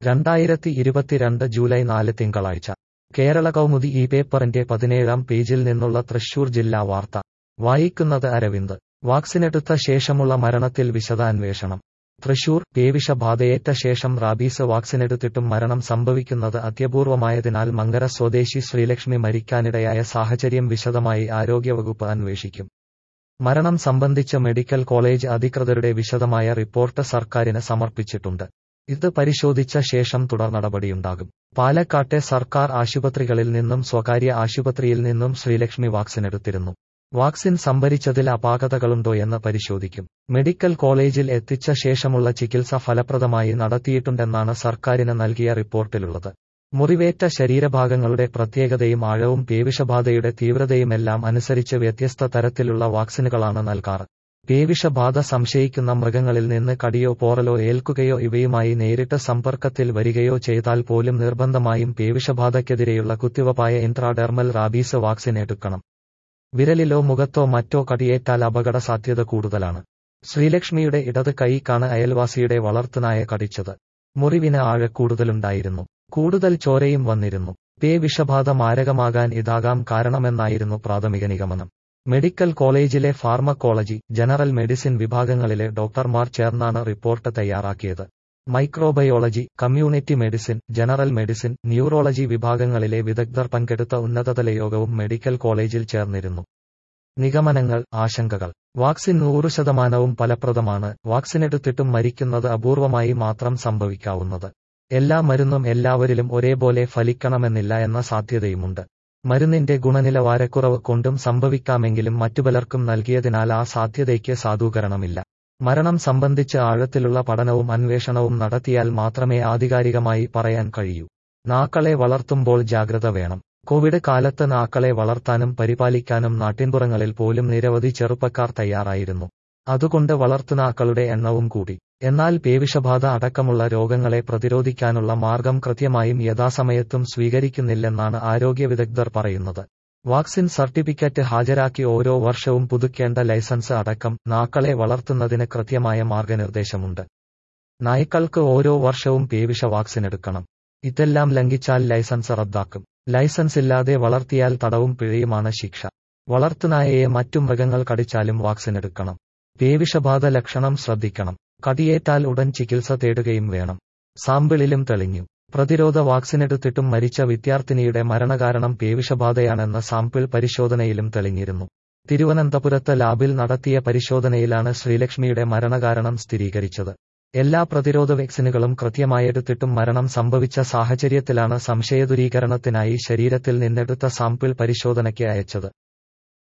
രണ്ടായിരത്തി ഇരുപത്തിരണ്ട് ജൂലൈ നാല് തിങ്കളാഴ്ച കേരള കൗമുദി ഈ പേപ്പറിന്റെ പതിനേഴാം പേജിൽ നിന്നുള്ള തൃശൂർ ജില്ലാ വാർത്ത വായിക്കുന്നത് അരവിന്ദ് വാക്സിനെടുത്ത ശേഷമുള്ള മരണത്തിൽ വിശദാന്വേഷണം തൃശൂർ പേവിഷബാധയേറ്റ ശേഷം റാബീസ് വാക്സിനെടുത്തിട്ടും മരണം സംഭവിക്കുന്നത് അത്യപൂർവമായതിനാൽ മങ്കര സ്വദേശി ശ്രീലക്ഷ്മി മരിക്കാനിടയായ സാഹചര്യം വിശദമായി ആരോഗ്യവകുപ്പ് അന്വേഷിക്കും മരണം സംബന്ധിച്ച് മെഡിക്കൽ കോളേജ് അധികൃതരുടെ വിശദമായ റിപ്പോർട്ട് സർക്കാരിന് സമർപ്പിച്ചിട്ടുണ്ട് ഇത് പരിശോധിച്ച ശേഷം തുടർ നടപടിയുണ്ടാകും പാലക്കാട്ടെ സർക്കാർ ആശുപത്രികളിൽ നിന്നും സ്വകാര്യ ആശുപത്രിയിൽ നിന്നും ശ്രീലക്ഷ്മി വാക്സിനെടുത്തിരുന്നു വാക്സിൻ സംഭരിച്ചതിൽ അപാകതകളുണ്ടോയെന്ന് പരിശോധിക്കും മെഡിക്കൽ കോളേജിൽ എത്തിച്ച ശേഷമുള്ള ചികിത്സ ഫലപ്രദമായി നടത്തിയിട്ടുണ്ടെന്നാണ് സർക്കാരിന് നൽകിയ റിപ്പോർട്ടിലുള്ളത് മുറിവേറ്റ ശരീരഭാഗങ്ങളുടെ പ്രത്യേകതയും ആഴവും പേവിഷബാധയുടെ തീവ്രതയുമെല്ലാം അനുസരിച്ച് വ്യത്യസ്ത തരത്തിലുള്ള വാക്സിനുകളാണ് നൽകാറ് പേവിഷബാധ സംശയിക്കുന്ന മൃഗങ്ങളിൽ നിന്ന് കടിയോ പോറലോ ഏൽക്കുകയോ ഇവയുമായി നേരിട്ട് സമ്പർക്കത്തിൽ വരികയോ ചെയ്താൽ പോലും നിർബന്ധമായും പേവിഷബാധയ്ക്കെതിരെയുള്ള കുത്തിവപ്പായ ഇൻട്രാഡെർമൽ റാബീസ് വാക്സിൻ എടുക്കണം വിരലിലോ മുഖത്തോ മറ്റോ കടിയേറ്റാൽ അപകട സാധ്യത കൂടുതലാണ് ശ്രീലക്ഷ്മിയുടെ ഇടത് കൈക്കാണ് അയൽവാസിയുടെ വളർത്തുനായ കടിച്ചത് മുറിവിന് ആഴക്കൂടുതലുണ്ടായിരുന്നു കൂടുതൽ ചോരയും വന്നിരുന്നു പേ വിഷബാധ മാരകമാകാൻ ഇതാകാം കാരണമെന്നായിരുന്നു പ്രാഥമിക നിഗമനം മെഡിക്കൽ കോളേജിലെ ഫാർമക്കോളജി ജനറൽ മെഡിസിൻ വിഭാഗങ്ങളിലെ ഡോക്ടർമാർ ചേർന്നാണ് റിപ്പോർട്ട് തയ്യാറാക്കിയത് microbiology community medicine general medicine neurology വിഭാഗങ്ങളിലെ വിദഗ്ധർ പങ്കെടുത്ത ഉന്നതതല യോഗവും മെഡിക്കൽ കോളേജിൽ ചേർന്നിരുന്നു നിഗമനങ്ങൾ ആശങ്കകൾ വാക്സിൻ നൂറ് ശതമാനവും ഫലപ്രദമാണ് വാക്സിനെടുത്തിട്ടും മരിക്കുന്നത് അപൂർവമായി മാത്രം സംഭവിക്കാവുന്നത് എല്ലാ മരുന്നും എല്ലാവരിലും ഒരേപോലെ ഫലിക്കണമെന്നില്ല എന്ന സാധ്യതയുമുണ്ട് മരുന്നിന്റെ ഗുണനിലവാരക്കുറവ് കൊണ്ടും സംഭവിക്കാമെങ്കിലും മറ്റു പലർക്കും നൽകിയതിനാൽ ആ സാധ്യതയ്ക്ക് സാധൂകരണമില്ല മരണം സംബന്ധിച്ച് ആഴത്തിലുള്ള പഠനവും അന്വേഷണവും നടത്തിയാൽ മാത്രമേ ആധികാരികമായി പറയാൻ കഴിയൂ നാക്കളെ വളർത്തുമ്പോൾ ജാഗ്രത വേണം കോവിഡ് കാലത്ത് നാക്കളെ വളർത്താനും പരിപാലിക്കാനും നാട്ടിൻപുറങ്ങളിൽ പോലും നിരവധി ചെറുപ്പക്കാർ തയ്യാറായിരുന്നു അതുകൊണ്ട് വളർത്തുനാക്കളുടെ എണ്ണവും കൂടി എന്നാൽ പേവിഷബാധ അടക്കമുള്ള രോഗങ്ങളെ പ്രതിരോധിക്കാനുള്ള മാർഗം കൃത്യമായും യഥാസമയത്തും സ്വീകരിക്കുന്നില്ലെന്നാണ് ആരോഗ്യ വിദഗ്ധർ പറയുന്നത് വാക്സിൻ സർട്ടിഫിക്കറ്റ് ഹാജരാക്കി ഓരോ വർഷവും പുതുക്കേണ്ട ലൈസൻസ് അടക്കം നാക്കളെ വളർത്തുന്നതിന് കൃത്യമായ മാർഗനിർദ്ദേശമുണ്ട് നായ്ക്കൾക്ക് ഓരോ വർഷവും പേവിഷ വാക്സിൻ എടുക്കണം ഇതെല്ലാം ലംഘിച്ചാൽ ലൈസൻസ് റദ്ദാക്കും ലൈസൻസ് ഇല്ലാതെ വളർത്തിയാൽ തടവും പിഴയുമാണ് ശിക്ഷ വളർത്തുനായയെ മറ്റു മൃഗങ്ങൾ കടിച്ചാലും വാക്സിൻ എടുക്കണം പേവിഷബാധ ലക്ഷണം ശ്രദ്ധിക്കണം കടിയേറ്റാൽ ഉടൻ ചികിത്സ തേടുകയും വേണം സാമ്പിളിലും തെളിഞ്ഞു പ്രതിരോധ വാക്സിനെടുത്തിട്ടും മരിച്ച വിദ്യാർത്ഥിനിയുടെ മരണകാരണം പേവിഷബാധയാണെന്ന സാമ്പിൾ പരിശോധനയിലും തെളിഞ്ഞിരുന്നു തിരുവനന്തപുരത്ത് ലാബിൽ നടത്തിയ പരിശോധനയിലാണ് ശ്രീലക്ഷ്മിയുടെ മരണകാരണം സ്ഥിരീകരിച്ചത് എല്ലാ പ്രതിരോധ വാക്സിനുകളും കൃത്യമായെടുത്തിട്ടും മരണം സംഭവിച്ച സാഹചര്യത്തിലാണ് സംശയദൂരീകരണത്തിനായി ശരീരത്തിൽ നിന്നെടുത്ത സാമ്പിൾ പരിശോധനയ്ക്ക് അയച്ചത്